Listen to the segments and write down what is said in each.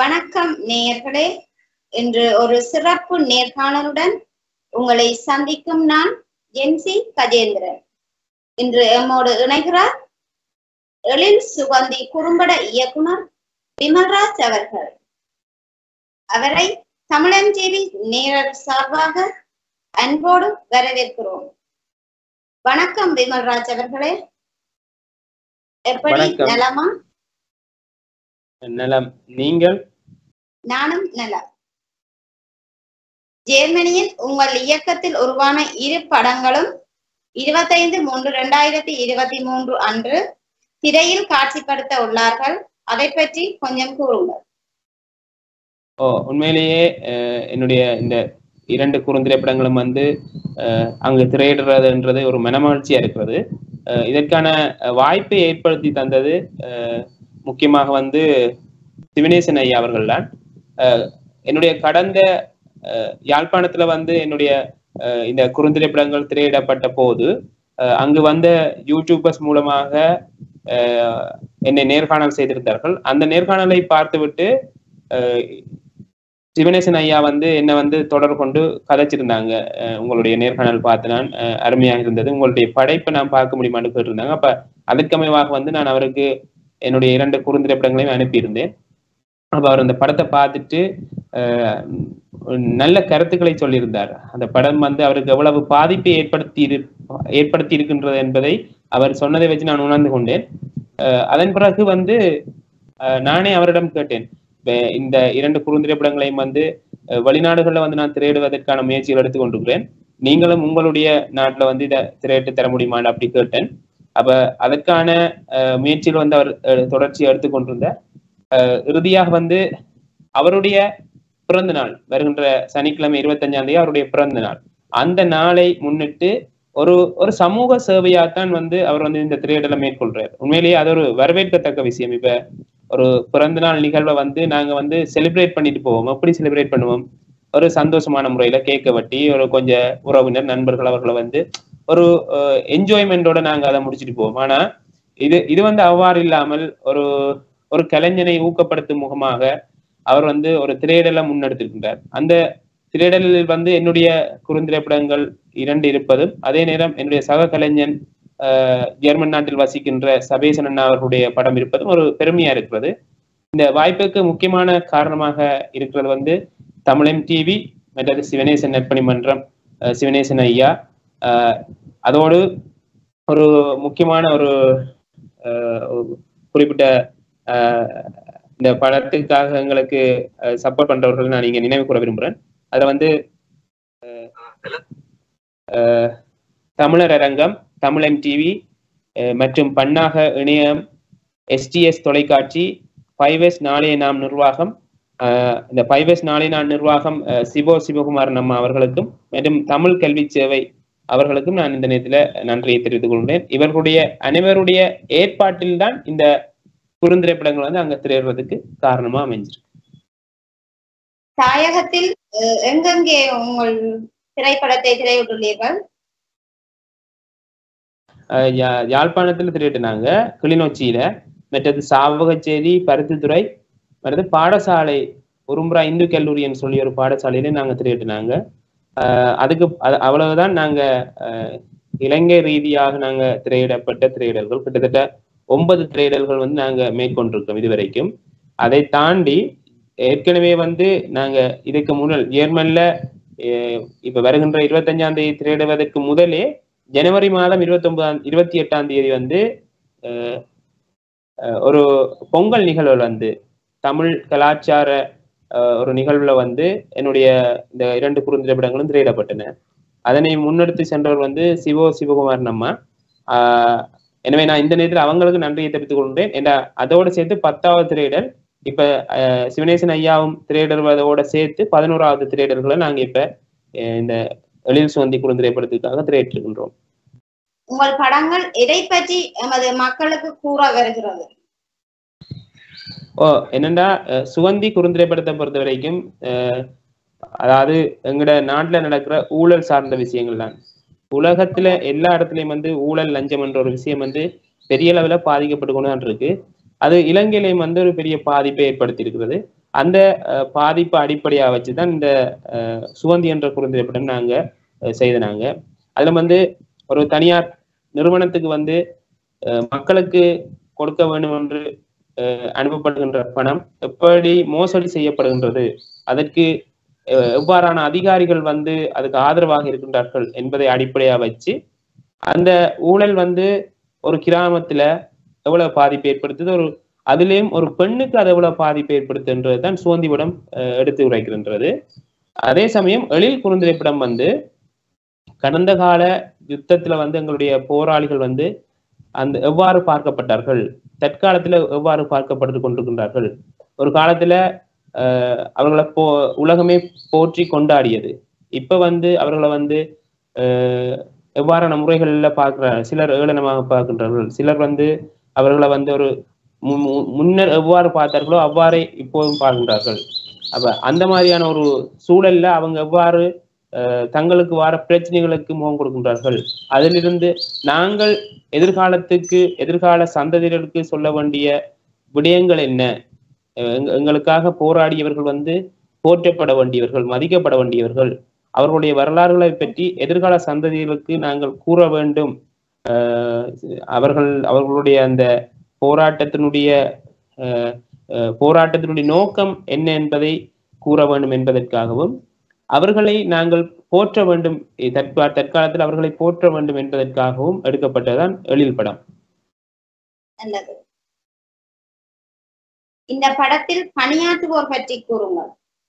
வணக்கம் நேயர்களே இன்று ஒரு சிறப்பு நேர்காணலுடன் உங்களை சந்திக்கும் நான் ஜென்சி கஜேந்திரன் இன்று எம்மோடு இணைகிறார் எழில் சுகந்தி குறும்பட இயக்குனர் விமல்ராஜ் அவர்கள் அவரை தமிழன் டிவி நேரர் சார்பாக அன்போடு வரவேற்கிறோம் வணக்கம் விமல்ராஜ் அவர்களே எப்படி வணக்கம். நலமா நலம் நீங்கள் நானும் நலம் ஜெர்மனியில் உங்கள் இயக்கத்தில் உருவான இரு படங்களும் இருபத்தைந்து மூன்று இரண்டாயிரத்தி இருபத்தி மூன்று அன்று திரையில் காட்சிப்படுத்த உள்ளார்கள் அதை பற்றி கொஞ்சம் கூறுங்கள் ஓ உண்மையிலேயே அஹ், என்னுடைய இந்த இரண்டு குறுந்திரைப்படங்களும் வந்து அஹ், அங்கு திரையிடுறதுன்றது ஒரு மனமகிழ்ச்சியா இருக்கிறது அஹ், இதற்கான அஹ், வாய்ப்பை ஏற்படுத்தி தந்தது அஹ், முக்கியமாக வந்து சிவனேசன் ஐயா அவர்கள் தான் என்னுடைய கடந்த அஹ், யாழ்ப்பாணத்துல வந்து என்னுடைய அஹ், இந்த குறுந்திரைப்படங்கள் திரையிடப்பட்ட போது அஹ், அங்கு வந்த யூடியூபர்ஸ் மூலமாக அஹ், என்னை நேர்காணல் செய்திருந்தார்கள் அந்த நேர்காணலை பார்த்துவிட்டு அஹ், சிவனேசன் ஐயா வந்து என்ன வந்து தொடர்பு கொண்டு கதைச்சிருந்தாங்க அஹ், உங்களுடைய நேர்காணல் பார்த்து நான் அஹ், அருமையாக இருந்தது உங்களுடைய படைப்பை நான் பார்க்க முடியுமான்னு கேட்டிருந்தாங்க அப்ப அதற்கமைவாக வந்து நான் அவருக்கு என்னுடைய இரண்டு குறுந்திரைப்படங்களையும் அனுப்பியிருந்தேன் அப்ப அவர் அந்த படத்தை பார்த்துட்டு அஹ், நல்ல கருத்துக்களை சொல்லியிருந்தார் அந்த படம் வந்து அவருக்கு எவ்வளவு பாதிப்பை ஏற்படுத்தி இரு ஏற்படுத்தி இருக்கின்றது என்பதை அவர் சொன்னதை வச்சு நான் உணர்ந்து கொண்டேன் அஹ், அதன் பிறகு வந்து அஹ், நானே அவரிடம் கேட்டேன் வே- இந்த இரண்டு குறுந்திரைப்படங்களையும் வந்து அஹ், வெளிநாடுகள்ல வந்து நான் திரையிடுவதற்கான முயற்சிகள் எடுத்துக் கொண்டிருக்கிறேன் நீங்களும் உங்களுடைய நாட்டுல வந்து இதை திரையிட்டு தர முடியுமான்னு அப்படி கேட்டேன் அப்ப அதற்கான அஹ், முயற்சியில் வந்து அவர் அஹ், தொடர்ச்சியை எடுத்துக்கொண்டிருந்தார் அஹ், இறுதியாக வந்து அவருடைய பிறந்த நாள் வருகின்ற சனிக்கிழமை இருபத்தஞ்சாம் தேதி அவருடைய பிறந்த நாள் அந்த நாளை முன்னிட்டு ஒரு ஒரு சமூக சேவையாத்தான் வந்து அவர் வந்து இந்த திரையிடலை மேற்கொள்றார் உண்மையிலேயே அது ஒரு வரவேற்கத்தக்க விஷயம் இப்ப ஒரு பிறந்த நாள் நிகழ்வை வந்து நாங்க வந்து செலிப்ரேட் பண்ணிட்டு போவோம் எப்படி செலிப்ரேட் பண்ணுவோம் ஒரு சந்தோஷமான முறையில கேக்க வெட்டி ஒரு கொஞ்சம் உறவினர் நண்பர்கள் அவர்களை வந்து ஒரு என்ஜாய்மெண்டோட நாங்க அதை முடிச்சுட்டு போவோம் ஆனா இது இது வந்து அவ்வாறு இல்லாமல் ஒரு ஒரு கலைஞனை ஊக்கப்படுத்தும் முகமாக அவர் வந்து ஒரு திரையிடலை முன்னெடுத்திருக்கின்றார் அந்த திரையிடலில் வந்து என்னுடைய குறுந்திரைப்படங்கள் இரண்டு இருப்பதும் அதே நேரம் என்னுடைய சக கலைஞன் ஆஹ், ஜெர்மன் நாட்டில் வசிக்கின்ற சபேசன் அண்ணா அவர்களுடைய படம் இருப்பதும் ஒரு பெருமையா இருக்கிறது இந்த வாய்ப்புக்கு முக்கியமான காரணமாக இருக்கிறது வந்து தமிழம் டிவி மற்றது சிவனேசன் நற்பணி மன்றம் ஆஹ், சிவனேசன் ஐயா ஆஹ், அதோடு ஒரு முக்கியமான ஒரு ஆஹ், ஒரு குறிப்பிட்ட ஆஹ், இந்த படத்துக்காக எங்களுக்கு சப்போர்ட் பண்றவர்கள் நான் இங்க நினைவு கூற விரும்புறேன் அதுல வந்து ஆஹ், ஆஹ், தமிழர் அரங்கம் தமிழன் டிவி மற்றும் பன்னாக இணையம் எஸ்டிஎஸ் தொலைக்காட்சி ஃபைவ் நாளைய நாம் நிர்வாகம் ஆஹ், இந்த ஃபைவ் நாளைய நாம் நிர்வாகம் ஆஹ், சிவோ சிவகுமார் நம்ம அவர்களுக்கும் மற்றும் தமிழ் கல்வி சேவை அவர்களுக்கும் நான் இந்த நேரத்துல நன்றியை தெரிவித்துக் கொள்கிறேன் இவர்களுடைய அனைவருடைய ஏற்பாட்டில் தான் இந்த குறுந்திரைப்படங்கள் வந்து அங்க திரையிடுறதுக்கு காரணமா அமைஞ்சிருக்கு தாயகத்தில் அஹ், எங்கெங்கே உங்கள் திரைப்படத்தை திரையிட்டுள்ளீர்கள் ஆஹ் யா- யாழ்ப்பாணத்துல திரையிட்டினாங்க கிளிநொச்சியில மற்றது சாவகச்சேரி பருத்தித்துறை மற்றது பாடசாலை உரும்புரா இந்து கல்லூரின்னு சொல்லி ஒரு பாடசாலையில நாங்க திரையிட்டினாங்க ஆஹ் அதுக்கு அது- அவ்வளவுதான் நாங்க ஆஹ் இலங்கை ரீதியாக நாங்க திரையிடப்பட்ட திரையிடல்கள் கிட்டத்தட்ட ஒன்பது திரையிடல்கள் வந்து நாங்க மேற்கொண்டிருக்கோம் இதுவரைக்கும் அதை தாண்டி ஏற்கனவே வந்து நாங்க இதுக்கு முதல் ஜெர்மன்ல அஹ் இப்ப வருகின்ற இருபத்தஞ்சாம் தேதி திரையிடுவதற்கு முதலே ஜனவரி மாதம் இருபத்தி ஒன்பதாம் இருபத்தி எட்டாம் தேதி வந்து அஹ், அஹ், ஒரு பொங்கல் நிகழ்வுல வந்து தமிழ் கலாச்சார அஹ், ஒரு நிகழ்வுல வந்து என்னுடைய இந்த இரண்டு குறுந்திரைப்படங்களும் திரையிடப்பட்டன அதனை முன்னெடுத்து சென்றவர் வந்து சிவோ சிவகுமார் நம்ம ஆஹ், எனவே நான் இந்த நேரத்தில் அவங்களுக்கு நன்றியை தெரிவித்துக் கொள்கிறேன் ஏன்னா அதோடு சேர்த்து பத்தாவது திரையிடல் இப்ப அஹ், சிவனேசன் ஐயாவும் திரையிடுவதோட சேர்த்து பதினோராவது திரையிடல்களை நாங்க இப்ப அஹ், இந்த எழில் சுவந்தி குறுந்திரைப்படத்துக்காக திரையிட்டிருக்கின்றோம் உங்கள் படங்கள் எதை பற்றி எமது மக்களுக்கு கூற வருகிறது ஓ என்னண்டா அஹ், சுகந்தி குறுந்திரைப்படத்தை பொறுத்த வரைக்கும் அஹ், அதாவது எங்கட நாட்டுல நடக்கிற ஊழல் சார்ந்த விஷயங்கள் தான் உலகத்துல எல்லா இடத்துலயும் வந்து ஊழல் லஞ்சம் என்ற ஒரு விஷயம் வந்து பெரிய அளவுல பாதிக்கப்பட்டு கொண்டு தான் இருக்கு அது இலங்கையிலையும் வந்து ஒரு பெரிய பாதிப்பை ஏற்படுத்தி இருக்கிறது அந்த அஹ், பாதிப்பை அடிப்படையா வச்சுதான் இந்த அஹ், சுகந்தி என்ற குறுந்திரைப்படம் நாங்க அஹ், செய்தனாங்க அதுல வந்து ஒரு தனியார் நிறுவனத்துக்கு வந்து அஹ், மக்களுக்கு கொடுக்க வேண்டும் என்று அஹ், அனுப்பப்படுகின்ற பணம் எப்படி மோசடி செய்யப்படுகின்றது அதற்கு அஹ், எவ்வாறான அதிகாரிகள் வந்து அதுக்கு ஆதரவாக இருக்கின்றார்கள் என்பதை அடிப்படையா வச்சு அந்த ஊழல் வந்து ஒரு கிராமத்துல எவ்வளவு பாதிப்பு ஏற்படுத்துது ஒரு அதுலயும் ஒரு பெண்ணுக்கு அது எவ்வளவு பாதிப்பு ஏற்படுத்துன்றது தான் சுவந்தி படம் அஹ், எடுத்து உரைக்கின்றது அதே சமயம் எழில் குறுந்திரைப்படம் வந்து கடந்த கால யுத்தத்துல வந்து எங்களுடைய போராளிகள் வந்து அந்த எவ்வாறு பார்க்கப்பட்டார்கள் தற்காலத்துல எவ்வாறு பார்க்கப்பட்டு கொண்டிருக்கின்றார்கள் ஒரு காலத்துல அஹ், அவர்களை போ உலகமே போற்றி கொண்டாடியது இப்ப வந்து அவர்களை வந்து அஹ், எவ்வாறான முறைகள்ல பார்க்கிறார் சிலர் ஏளனமாக பார்க்கின்றார்கள் சிலர் வந்து அவர்களை வந்து ஒரு மு- மு- முன்னர் எவ்வாறு பார்த்தார்களோ அவ்வாறே இப்போதும் பார்க்கின்றார்கள் அப்ப அந்த மாதிரியான ஒரு சூழல்ல அவங்க எவ்வாறு அஹ், தங்களுக்கு வர பிரச்சனைகளுக்கு முகம் கொடுக்கின்றார்கள் அதிலிருந்து நாங்கள் எதிர்காலத்துக்கு எதிர்கால சந்ததியினருக்கு சொல்ல வேண்டிய விடயங்கள் என்ன அஹ் எங்க- எங்களுக்காக போராடியவர்கள் வந்து போற்றப்பட வேண்டியவர்கள் மதிக்கப்பட வேண்டியவர்கள் அவர்களுடைய வரலாறுகளை பற்றி எதிர்கால சந்ததிகளுக்கு நாங்கள் கூற வேண்டும் அஹ் அவர்கள் அவர்களுடைய அந்த போராட்டத்தினுடைய அஹ், அஹ், போராட்டத்தினுடைய நோக்கம் என்ன என்பதை கூற வேண்டும் என்பதற்காகவும் அவர்களை நாங்கள் போற்ற வேண்டும் இ- தற்கா தற்காலத்தில் அவர்களை போற்ற வேண்டும் என்பதற்காகவும் எடுக்கப்பட்டதுதான் எழில் படம் நல்லது இந்த படத்தில் பணியாற்றுவோர் பற்றி கூறுங்கள்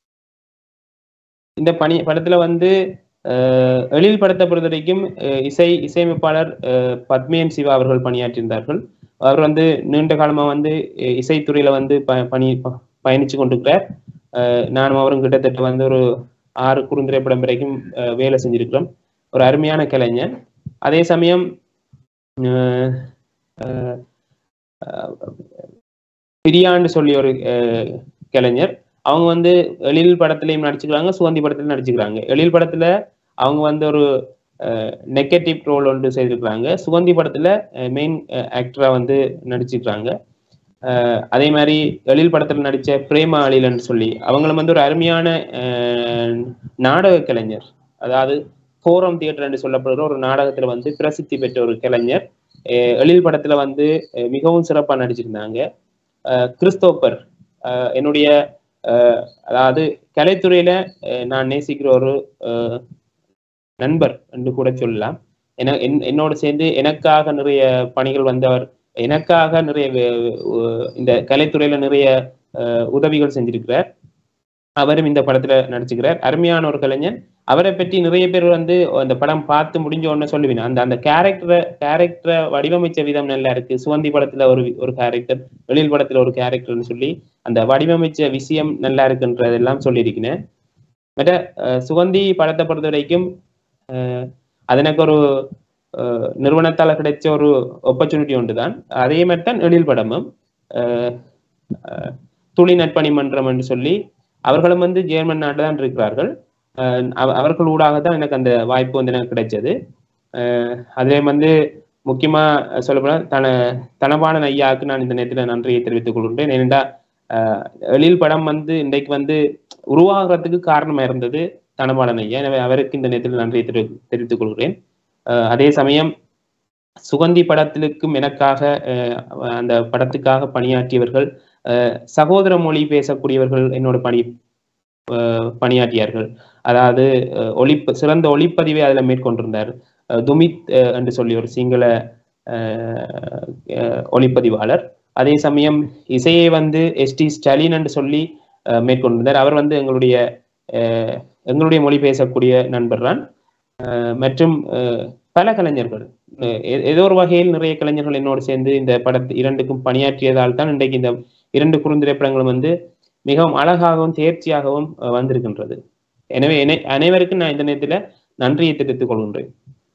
இந்த பணி படத்துல வந்து அஹ், எழில் படத்தை பொறுத்த வரைக்கும் அஹ், இசை இசையமைப்பாளர் அஹ், பத்மேன் சிவா அவர்கள் பணியாற்றியிருந்தார்கள் அவர் வந்து நீண்ட காலமா வந்து அஹ், இசைத்துறையில வந்து ப பணி ப- பயணிச்சு கொண்டிருக்கிறார் அஹ், நானும் அவரும் கிட்டத்தட்ட வந்து ஒரு ஆறு குறுந்திரைப்படம் வரைக்கும் அஹ், வேலை செஞ்சிருக்கிறோம் ஒரு அருமையான கலைஞர் அதே சமயம் அஹ், அஹ், அஹ், பிரியான்னு சொல்லி ஒரு அஹ், கலைஞர் அவங்க வந்து எழில் படத்துலயும் நடிச்சுக்கிறாங்க சுவந்தி படத்துலயும் நடிச்சுக்கிறாங்க எழில் படத்துல அவங்க வந்து ஒரு நெகட்டிவ் ரோல் ஒன்று செய்திருக்கிறாங்க சுகந்தி படத்துல மெயின் ஆக்டரா வந்து நடிச்சிருக்கிறாங்க அஹ் அதே மாதிரி எழில் படத்துல நடிச்ச பிரேமா அலிலன்னு சொல்லி அவங்களும் வந்து ஒரு அருமையான அஹ், நாடக கலைஞர் அதாவது ஃபோரம் தியேட்டர் என்று சொல்லப்படுற ஒரு நாடகத்துல வந்து பிரசித்தி பெற்ற ஒரு கலைஞர் அஹ் எழில் படத்துல வந்து அஹ், மிகவும் சிறப்பா நடிச்சிருந்தாங்க அஹ், கிறிஸ்தோப்பர் அஹ், என்னுடைய அஹ், அதாவது கலைத்துறையில அஹ், நான் நேசிக்கிற ஒரு அஹ், நண்பர் என்று கூட சொல்லலாம் என என்- என்னோட சேர்ந்து எனக்காக நிறைய பணிகள் வந்தவர் எனக்காக நிறைய வே- உ- இந்த கலைத்துறையில நிறைய அஹ், உதவிகள் செஞ்சிருக்கிறார் அவரும் இந்த படத்துல நடிச்சுக்கிறார் அருமையான ஒரு கலைஞர் அவரை பற்றி நிறைய பேர் வந்து அந்த படம் பார்த்து முடிஞ்ச உடனே சொல்லுவீங்க அந்த அந்த கேரக்டரை கேரக்டரை வடிவமைச்ச விதம் நல்லா இருக்கு சுவந்தி படத்துல ஒரு ஒரு கேரக்டர் வெளியில் படத்துல ஒரு கேரக்டர்னு சொல்லி அந்த வடிவமைச்ச விஷயம் நல்லா இருக்குன்றதெல்லாம் சொல்லியிருக்கிறேன் மற்ற அஹ், சுகந்தி படத்தை பொறுத்த வரைக்கும் அஹ், அது எனக்கு ஒரு அஹ், நிறுவனத்தால கிடைச்ச ஒரு ஆப்பர்ச்சுனிட்டி ஒன்று தான் அதே மாதிரி தான் எழில் படமும் அஹ், அஹ், துளி நட்பணி மன்றம் என்று சொல்லி அவர்களும் வந்து ஜெர்மன் நாட்டில் தான் இருக்கிறார்கள் அஹ், அவ- அவர்கள் ஊடாக தான் எனக்கு அந்த வாய்ப்பு வந்து எனக்கு கிடைச்சது அஹ், அதிலே வந்து முக்கியமா சொல்லப்போனால் தன தனபானன் ஐயாவுக்கு நான் இந்த நேரத்தில் நன்றியை தெரிவித்துக் கொள்கின்றேன் ஏனென்றா அஹ், எழில் படம் வந்து இன்றைக்கு வந்து உருவாகிறதுக்கு காரணமா இருந்தது தனபாலன் ஐயா எனவே அவருக்கு இந்த நேரத்தில் நன்றியை தெரி தெரிவித்துக் கொள்கிறேன் அஹ், அதே சமயம் சுகந்தி படத்திற்கும் எனக்காக அஹ், அந்த படத்துக்காக பணியாற்றியவர்கள் அஹ், சகோதர மொழி பேசக்கூடியவர்கள் என்னோட பணி அஹ், பணியாற்றியார்கள் அதாவது அஹ், ஒளிப்ப சிறந்த ஒளிப்பதிவை அதில் மேற்கொண்டிருந்தார் அஹ், துமித் அஹ், என்று சொல்லி ஒரு சிங்கள அஹ், அஹ், ஒளிப்பதிவாளர் அதே சமயம் இசையை வந்து எஸ்டி ஸ்டாலின் என்று சொல்லி அஹ், மேற்கொண்டிருந்தார் அவர் வந்து எங்களுடைய அஹ், எங்களுடைய மொழி பேசக்கூடிய நண்பர் தான் அஹ், மற்றும் அஹ், பல கலைஞர்கள் அஹ், ஏ- ஏதோ ஒரு வகையில் நிறைய கலைஞர்கள் என்னோடு சேர்ந்து இந்த படத்து இரண்டுக்கும் பணியாற்றியதால் தான் இன்றைக்கு இந்த இரண்டு குறுந்திரைப்படங்களும் வந்து மிகவும் அழகாகவும் தேர்ச்சியாகவும் அஹ், வந்திருக்கின்றது எனவே என்னை- அனைவருக்கும் நான் இந்த நேரத்தில் நன்றியை தெரிவித்துக் கொள்கின்றேன்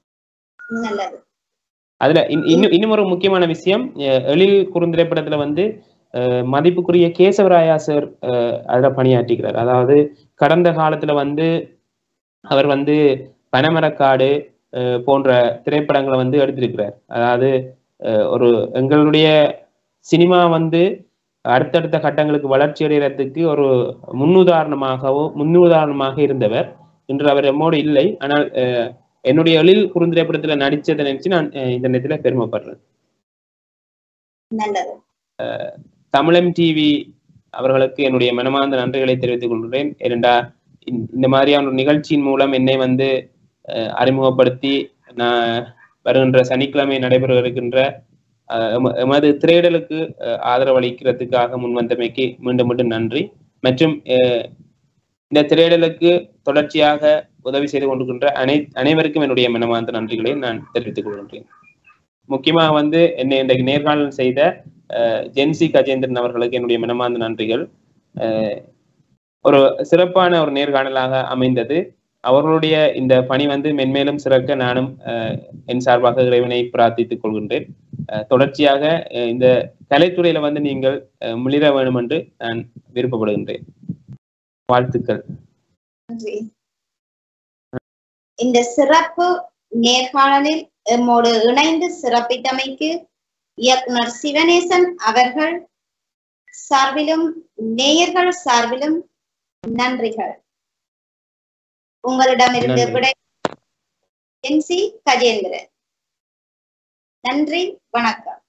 நல்லது அதுல இன்- இன்னும் இன்னும் ஒரு முக்கியமான விஷயம் அஹ், எழில் குறுந்திரைப்படத்துல வந்து அஹ், மதிப்புக்குரிய கேசவராயா சார் அஹ், அதுல பணியாற்றுகிறார் அதாவது கடந்த காலத்துல வந்து அவர் வந்து பனமரக்காடு அஹ், போன்ற திரைப்படங்களை வந்து எடுத்திருக்கிறார் அதாவது அஹ், ஒரு எங்களுடைய சினிமா வந்து அடுத்தடுத்த கட்டங்களுக்கு வளர்ச்சி அடைகிறதுக்கு ஒரு முன்னுதாரணமாகவோ முன்னுதாரணமாக இருந்தவர் இன்று அவர் எம்மோடு இல்லை ஆனால் அஹ், என்னுடைய எழில் குறுந்திரைப்படத்துல நடிச்சதை நினைச்சு நான் அஹ், இந்த நேரத்துல பெருமைப்படுறேன் நல்லது தமிழம் டிவி அவர்களுக்கு என்னுடைய மனமார்ந்த நன்றிகளை தெரிவித்துக் கொள்கிறேன் ஏனென்றா இந்த- இந்த மாதிரியான ஒரு நிகழ்ச்சியின் மூலம் என்னை வந்து அஹ், அறிமுகப்படுத்தி நான் வருகின்ற சனிக்கிழமை நடைபெற இருக்கின்ற அஹ், எம- எமது திரையிடலுக்கு அஹ், ஆதரவளிக்கிறதுக்காக முன்வந்தமைக்கு மீண்டும் மீண்டும் நன்றி மற்றும் அஹ், இந்த திரையிடலுக்கு தொடர்ச்சியாக உதவி செய்து கொண்டிருக்கின்ற அனை அனைவருக்கும் என்னுடைய மனமார்ந்த நன்றிகளை நான் தெரிவித்துக் கொள்கின்றேன் முக்கியமாக வந்து என்னை இன்றைக்கு நேர்காணல் செய்த அஹ், ஜென்சி கஜேந்திரன் அவர்களுக்கு என்னுடைய மனமார்ந்த நன்றிகள் அஹ், ஒரு சிறப்பான ஒரு நேர்காணலாக அமைந்தது அவர்களுடைய இந்த பணி வந்து மென்மேலும் சிறக்க நானும் அஹ், என் சார்பாக இறைவனை பிரார்த்தித்துக் கொள்கின்றேன் அஹ், தொடர்ச்சியாக அஹ், இந்த கலைத்துறையில வந்து நீங்கள் அஹ், மிளிர வேண்டும் என்று நான் விருப்பப்படுகின்றேன் வாழ்த்துக்கள் நன்றி இந்த சிறப்பு நேர்காணலில் எம்மோடு இணைந்து சிறப்பித்தமைக்கு இயக்குனர் சிவனேசன் அவர்கள் சார்பிலும் நேயர்கள் சார்பிலும் நன்றிகள் உங்களிடமிருந்து நன்றி. விடை என் சி கஜேந்திரன் நன்றி வணக்கம்